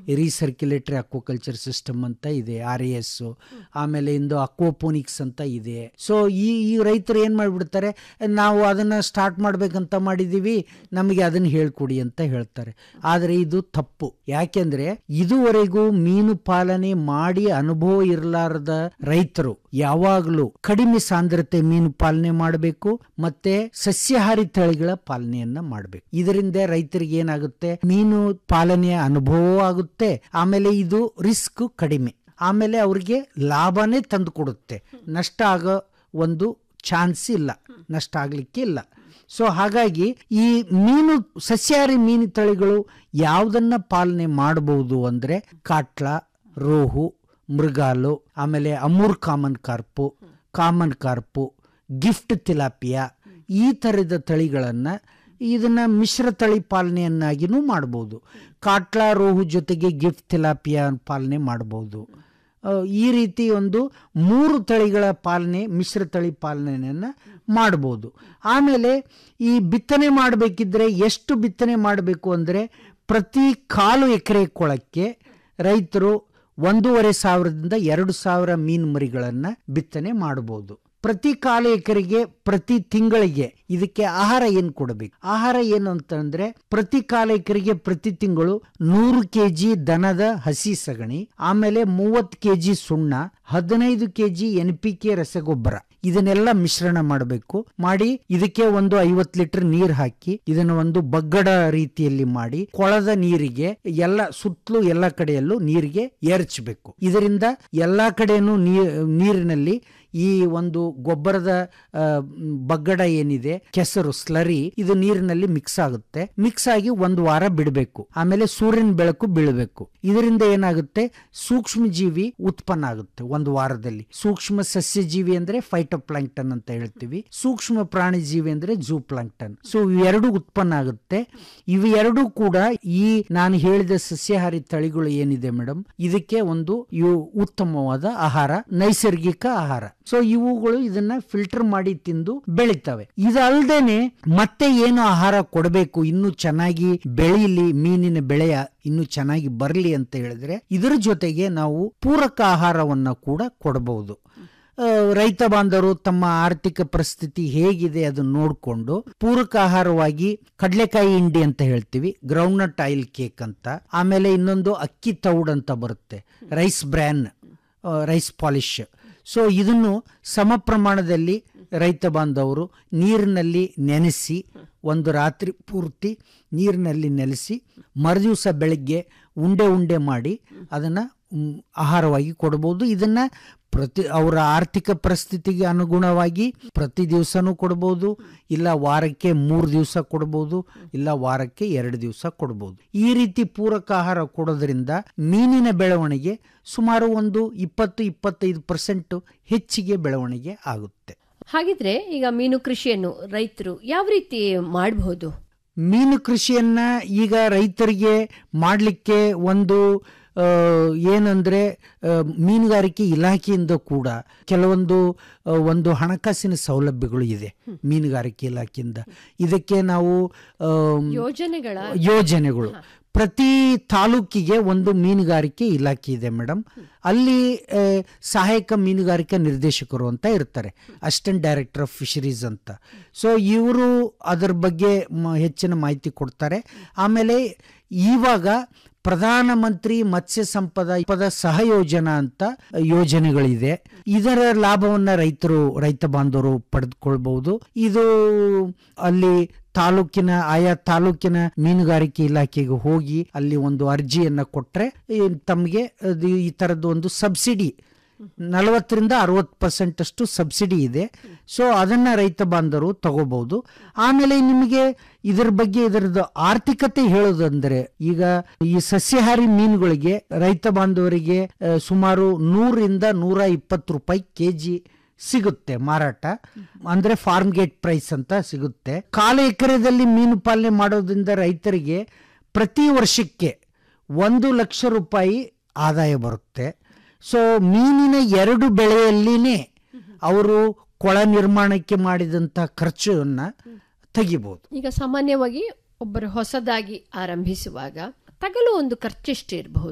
recirculatory aquaculture system ಅಂತ ಇದೆ R S ಆಮೇಲೆ ಇಂದು ಅಕ್ವಾಪೋನಿಕ್ಸ್ ಅಂತ ಇದೆ ಸೊ ಈ ಈ ರೈತರು ಏನು ಮಾಡಿಬಿಡ್ತಾರೆ ನಾವು ಅದನ್ನು ಸ್ಟಾರ್ಟ್ ಮಾಡ್ಬೇಕಂತ ಮಾಡಿದ್ದೀವಿ ನಮಗೆ ಅದನ್ನು ಹೇಳ್ಕೊಡಿ ಅಂತ ಹೇಳ್ತಾರೆ ಆದರೆ ಇದು ತಪ್ಪು ಯಾಕೆಂದ್ರೆ ಇದುವರೆಗೂ ಮೀನು ಪಾಲನೆ ಮಾಡಿ ಅನುಭವ ಇರಲಾರದ ರೈತರು ಯಾವಾಗಲೂ ಕಡಿಮೆ ಸಾಂದ್ರತೆ ಮೀನು ಪಾಲನೆ ಮಾಡಬೇಕು ಮತ್ತೆ ಸಸ್ಯಾಹಾರಿ ತಳಿಗಳ ಪಾಲನೆಯನ್ನ ಮಾಡಬೇಕು ಇದರಿಂದ ರೈತರಿಗೆ ಏನಾಗುತ್ತೆ ಮೀನು ಪಾಲನೆಯ ಅನುಭವ ಆಗುತ್ತೆ ಆಮೇಲೆ ಇದು ರಿಸ್ಕ್ ಕಡಿಮೆ ಆಮೇಲೆ ಅವ್ರಿಗೆ ಲಾಭನೇ ತಂದು ಕೊಡುತ್ತೆ ನಷ್ಟ ಆಗೋ ಒಂದು ಚಾನ್ಸ್ ಇಲ್ಲ ನಷ್ಟ ಆಗ್ಲಿಕ್ಕೆ ಇಲ್ಲ ಸೊ ಹಾಗಾಗಿ ಈ ಮೀನು ಸಸ್ಯಾಹಾರಿ ಮೀನು ತಳಿಗಳು ಯಾವುದನ್ನ ಪಾಲನೆ ಮಾಡಬಹುದು ಅಂದ್ರೆ ಕಾಟ್ಲ ರೋಹು ಮೃಗಾಲು ಆಮೇಲೆ Amur common carp common carp GIFT tilapia ಈ ಥರದ ತಳಿಗಳನ್ನು ಇದನ್ನ ಮಿಶ್ರ ತಳಿ ಪಾಲನೆಯನ್ನಾಗಿನೂ ಮಾಡ್ಬೋದು ಕಾಟ್ಲಾ ರೋಹು ಜೊತೆಗೆ ಗಿಫ್ಟ್ ತಿಲಾಪಿಯಾ ಪಾಲನೆ ಮಾಡ್ಬೋದು ಆ, ಈ ರೀತಿ ಒಂದು ಮೂರು ತಳಿಗಳ ಪಾಲನೆ ಮಿಶ್ರ ತಳಿ ಪಾಲನೆಯನ್ನು ಮಾಡ್ಬೋದು ಆಮೇಲೆ ಈ ಬಿತ್ತನೆ ಮಾಡಬೇಕಿದ್ರೆ ಎಷ್ಟು ಬಿತ್ತನೆ ಮಾಡಬೇಕು ಅಂದರೆ ಪ್ರತಿ ಕಾಲು ಎಕರೆ ಕೊಳಕ್ಕೆ ರೈತರು ಒಂದೂವರೆ ಸಾವಿರದಿಂದ ಎರಡು ಸಾವಿರ ಮೀನು ಮರಿಗಳನ್ನು ಬಿತ್ತನೆ ಮಾಡಬಹುದು ಪ್ರತಿ ಕಾಲು ಎಕರೆಗೆ ಪ್ರತಿ ತಿಂಗಳಿಗೆ ಇದಕ್ಕೆ ಆಹಾರ ಏನು ಕೊಡಬೇಕು ಆಹಾರ ಏನು ಅಂತಂದ್ರೆ ಪ್ರತಿ ಕಾಲು ಎಕರೆಗೆ ಪ್ರತಿ ತಿಂಗಳು ನೂರು ಕೆಜಿ ದನದ ಹಸಿ ಸಗಣಿ ಆಮೇಲೆ ಮೂವತ್ತು ಕೆಜಿ ಸುಣ್ಣ ಹದಿನೈದು ಕೆಜಿ ಎನ್ ಪಿ ಕೆ ರಸಗೊಬ್ಬರ ಇದನ್ನೆಲ್ಲ ಮಿಶ್ರಣ ಮಾಡಬೇಕು ಮಾಡಿ ಇದಕ್ಕೆ ಒಂದು ಐವತ್ತು ಲೀಟರ್ ನೀರ್ ಹಾಕಿ ಇದನ್ನ ಒಂದು ಬಗ್ಗಡ ರೀತಿಯಲ್ಲಿ ಮಾಡಿ ಕೊಳದ ನೀರಿಗೆ ಎಲ್ಲ ಸುತ್ತಲೂ ಎಲ್ಲ ಕಡೆಯಲ್ಲೂ ನೀರಿಗೆ ಎರಚಬೇಕು ಇದರಿಂದ ಎಲ್ಲಾ ಕಡೆನೂ ನೀ- ನೀರಿನಲ್ಲಿ ಈ ಒಂದು ಗೊಬ್ಬರದ ಆ, ಮ್, ಬಗ್ಗಡ ಏನಿದೆ ಕೆಸರು ಸ್ಲರಿ ಇದು ನೀರಿನಲ್ಲಿ ಮಿಕ್ಸ್ ಆಗುತ್ತೆ ಮಿಕ್ಸ್ ಆಗಿ ಒಂದು ವಾರ ಬಿಡಬೇಕು ಆಮೇಲೆ ಸೂರ್ಯನ ಬೆಳಕು ಬೀಳಬೇಕು ಇದರಿಂದ ಏನಾಗುತ್ತೆ ಸೂಕ್ಷ್ಮ ಜೀವಿ ಉತ್ಪನ್ನ ಆಗುತ್ತೆ ಒಂದು ವಾರದಲ್ಲಿ ಸೂಕ್ಷ್ಮ ಸಸ್ಯ ಜೀವಿ ಅಂದ್ರೆ ಫೈಟೋಪ್ಲಾಂಕ್ಟನ್ ಅಂತ ಹೇಳ್ತೀವಿ ಸೂಕ್ಷ್ಮ ಪ್ರಾಣಿ ಜೀವಿ ಅಂದ್ರೆ ಜೂ ಪ್ಲಾಂಕ್ಟನ್ ಸೊ ಇವೆರಡು ಉತ್ಪನ್ನ ಆಗುತ್ತೆ ಇವು ಎರಡೂ ಕೂಡ ಈ ನಾನು ಹೇಳಿದ ಸಸ್ಯಾಹಾರಿ ತಳಿಗಳು ಏನಿದೆ ಮೇಡಮ್ ಇದಕ್ಕೆ ಒಂದು ಇವು ಉತ್ತಮವಾದ ಆಹಾರ ನೈಸರ್ಗಿಕ ಆಹಾರ ಸೊ ಇವುಗಳು ಇದನ್ನ ಫಿಲ್ಟರ್ ಮಾಡಿ ತಿಂದು ಬೆಳಿತವೆ ಇದಲ್ದೇನೆ ಮತ್ತೆ ಏನು ಆಹಾರ ಕೊಡಬೇಕು ಇನ್ನು ಚೆನ್ನಾಗಿ ಬೆಳೀಲಿ ಮೀನಿನ ಬೆಳೆಯ ಇನ್ನು ಚೆನ್ನಾಗಿ ಬರಲಿ ಅಂತ ಹೇಳಿದ್ರೆ ಇದರ ಜೊತೆಗೆ ನಾವು ಪೂರಕ ಆಹಾರವನ್ನ ಕೂಡ ಕೊಡಬಹುದು ಆ, ರೈತ ಬಾಂಧವರು ತಮ್ಮ ಆರ್ಥಿಕ ಪರಿಸ್ಥಿತಿ ಹೇಗಿದೆ ಅದನ್ನ ನೋಡಿಕೊಂಡು ಪೂರಕ ಆಹಾರವಾಗಿ ಕಡಲೆಕಾಯಿ ಹಿಂಡಿ ಅಂತ ಹೇಳ್ತೀವಿ ಗ್ರೌಂಡ್ ನಟ್ ಆಯಿಲ್ ಕೇಕ್ ಅಂತ ಆಮೇಲೆ ಇನ್ನೊಂದು ಅಕ್ಕಿ ತೌಡ್ ಅಂತ ಬರುತ್ತೆ rice bran rice polish so ಇದನ್ನು ಸಮ ಪ್ರಮಾಣದಲ್ಲಿ ರೈತ ಬಾಂಧವರು ನೀರಿನಲ್ಲಿ ನೆನೆಸಿ ಒಂದು ರಾತ್ರಿ ಪೂರ್ತಿ ನೀರಿನಲ್ಲಿ ನೆನೆಸಿ ಮರುದಿವಸ ಬೆಳಗ್ಗೆ ಉಂಡೆ ಉಂಡೆ ಮಾಡಿ ಅದನ್ನು ಆಹಾರವಾಗಿ ಕೊಡ್ಬೋದು ಇದನ್ನ ಪ್ರತಿ ಅವರ ಆರ್ಥಿಕ ಪರಿಸ್ಥಿತಿಗೆ ಅನುಗುಣವಾಗಿ ಪ್ರತಿ ದಿವಸನೂ ಕೊಡ್ಬೋದು ಇಲ್ಲ ವಾರಕ್ಕೆ ಮೂರು ದಿವಸ ಕೊಡ್ಬೋದು ಇಲ್ಲ ವಾರಕ್ಕೆ ಎರಡು ದಿವಸ ಕೊಡ್ಬೋದು ಈ ರೀತಿ ಪೂರಕ ಆಹಾರ ಕೊಡೋದ್ರಿಂದ ಮೀನಿನ ಬೆಳವಣಿಗೆ ಸುಮಾರು ಒಂದು ಇಪ್ಪತ್ತು ಇಪ್ಪತ್ತೈದು ಪರ್ಸೆಂಟ್ ಹೆಚ್ಚಿಗೆ ಬೆಳವಣಿಗೆ ಆಗುತ್ತೆ ಹಾಗಿದ್ರೆ ಈಗ ಮೀನು ಕೃಷಿಯನ್ನು ರೈತರು ಯಾವ ರೀತಿ ಮಾಡಬಹುದು ಮೀನು ಕೃಷಿಯನ್ನ ಈಗ ರೈತರಿಗೆ ಮಾಡಲಿಕ್ಕೆ ಒಂದು ಆ, ಏನಂದ್ರೆ ಆ, ಮೀನುಗಾರಿಕೆ ಇಲಾಖೆಯಿಂದ ಕೂಡ ಕೆಲವೊಂದು ಆ, ಒಂದು ಹಣಕಾಸಿನ ಸೌಲಭ್ಯಗಳು ಇದೆ ಮೀನುಗಾರಿಕೆ ಇಲಾಖೆಯಿಂದ ಇದಕ್ಕೆ ನಾವು ಆ, ಯೋಜನೆಗಳ ಯೋಜನೆಗಳು ಪ್ರತಿ ತಾಲೂಕಿಗೆ ಒಂದು ಮೀನುಗಾರಿಕೆ ಇಲಾಖೆ ಇದೆ ಮೇಡಮ್ ಅಲ್ಲಿ ಆ, ಸಹಾಯಕ ಮೀನುಗಾರಿಕಾ ನಿರ್ದೇಶಕರು ಅಂತ ಇರ್ತಾರೆ ಅಸಿಸ್ಟೆಂಟ್ ಡೈರೆಕ್ಟರ್ ಆಫ್ ಫಿಶರೀಸ್ ಅಂತ ಸೊ ಇವರು ಅದರ ಬಗ್ಗೆ ಮ- ಹೆಚ್ಚಿನ ಮಾಹಿತಿ ಕೊಡ್ತಾರೆ ಆಮೇಲೆ ಇವಾಗ ಪ್ರಧಾನಮಂತ್ರಿ ಮತ್ಸ್ಯ ಸಂಪದ ಪದ ಸಹಯೋಜನಾ ಅಂತ ಯೋಜನೆಗಳಿದೆ ಇದರ ಲಾಭವನ್ನ ರೈತರು ರೈತ ಬಾಂಧವರು ಪಡೆದುಕೊಳ್ಬಹುದು ಇದು ಅಲ್ಲಿ ತಾಲೂಕಿನ ಆಯಾ ತಾಲೂಕಿನ ಮೀನುಗಾರಿಕೆ ಇಲಾಖೆಗೆ ಹೋಗಿ ಅಲ್ಲಿ ಒಂದು ಅರ್ಜಿಯನ್ನ ಕೊಟ್ರೆ ಈ ತಮಗೆ ಅದು ಈ ತರದ್ದು ಒಂದು ಸಬ್ಸಿಡಿ ನಲವತ್ತರಿಂದ ಅರವತ್ತು ಪರ್ಸೆಂಟ್ ಅಷ್ಟು ಸಬ್ಸಿಡಿ ಇದೆ ಸೊ ಅದನ್ನ ರೈತ ಬಾಂಧವರು ತಗೋಬಹುದು ಆಮೇಲೆ ನಿಮಗೆ ಇದರ ಬಗ್ಗೆ ಇದರದ್ದು ಆರ್ಥಿಕತೆ ಹೇಳೋದಂದ್ರೆ ಈಗ ಈ ಸಸ್ಯಾಹಾರಿ ಮೀನುಗಳಿಗೆ ರೈತ ಬಾಂಧವರಿಗೆ ಆ, ಸುಮಾರು ನೂರಿಂದ ನೂರ ಇಪ್ಪತ್ತು ರೂಪಾಯಿ ಕೆಜಿ ಸಿಗುತ್ತೆ ಮಾರಾಟ ಅಂದ್ರೆ ಫಾರ್ಮ್ ಗೇಟ್ ಪ್ರೈಸ್ ಅಂತ ಸಿಗುತ್ತೆ ಕಾಲ ಎಕರೆದಲ್ಲಿ ಮೀನು ಪಾಲನೆ ಮಾಡೋದ್ರಿಂದ ರೈತರಿಗೆ ಪ್ರತಿ ವರ್ಷಕ್ಕೆ ಒಂದು ಲಕ್ಷ ರೂಪಾಯಿ ಆದಾಯ ಬರುತ್ತೆ ಸೊ ಮೀನಿನ ಎರಡು ಬೆಳೆಯಲ್ಲಿನೇ ಅವರು ಕೊಳ ನಿರ್ಮಾಣಕ್ಕೆ ಮಾಡಿದಂಥ ಖರ್ಚನ್ನ ತೆಗಿಬಹುದು ಈಗ ಸಾಮಾನ್ಯವಾಗಿ ಒಬ್ಬರು ಹೊಸದಾಗಿ ಆರಂಭಿಸುವಾಗ ತಗಲು ಒಂದು ಖರ್ಚೆಷ್ಟು ಇರಬಹುದು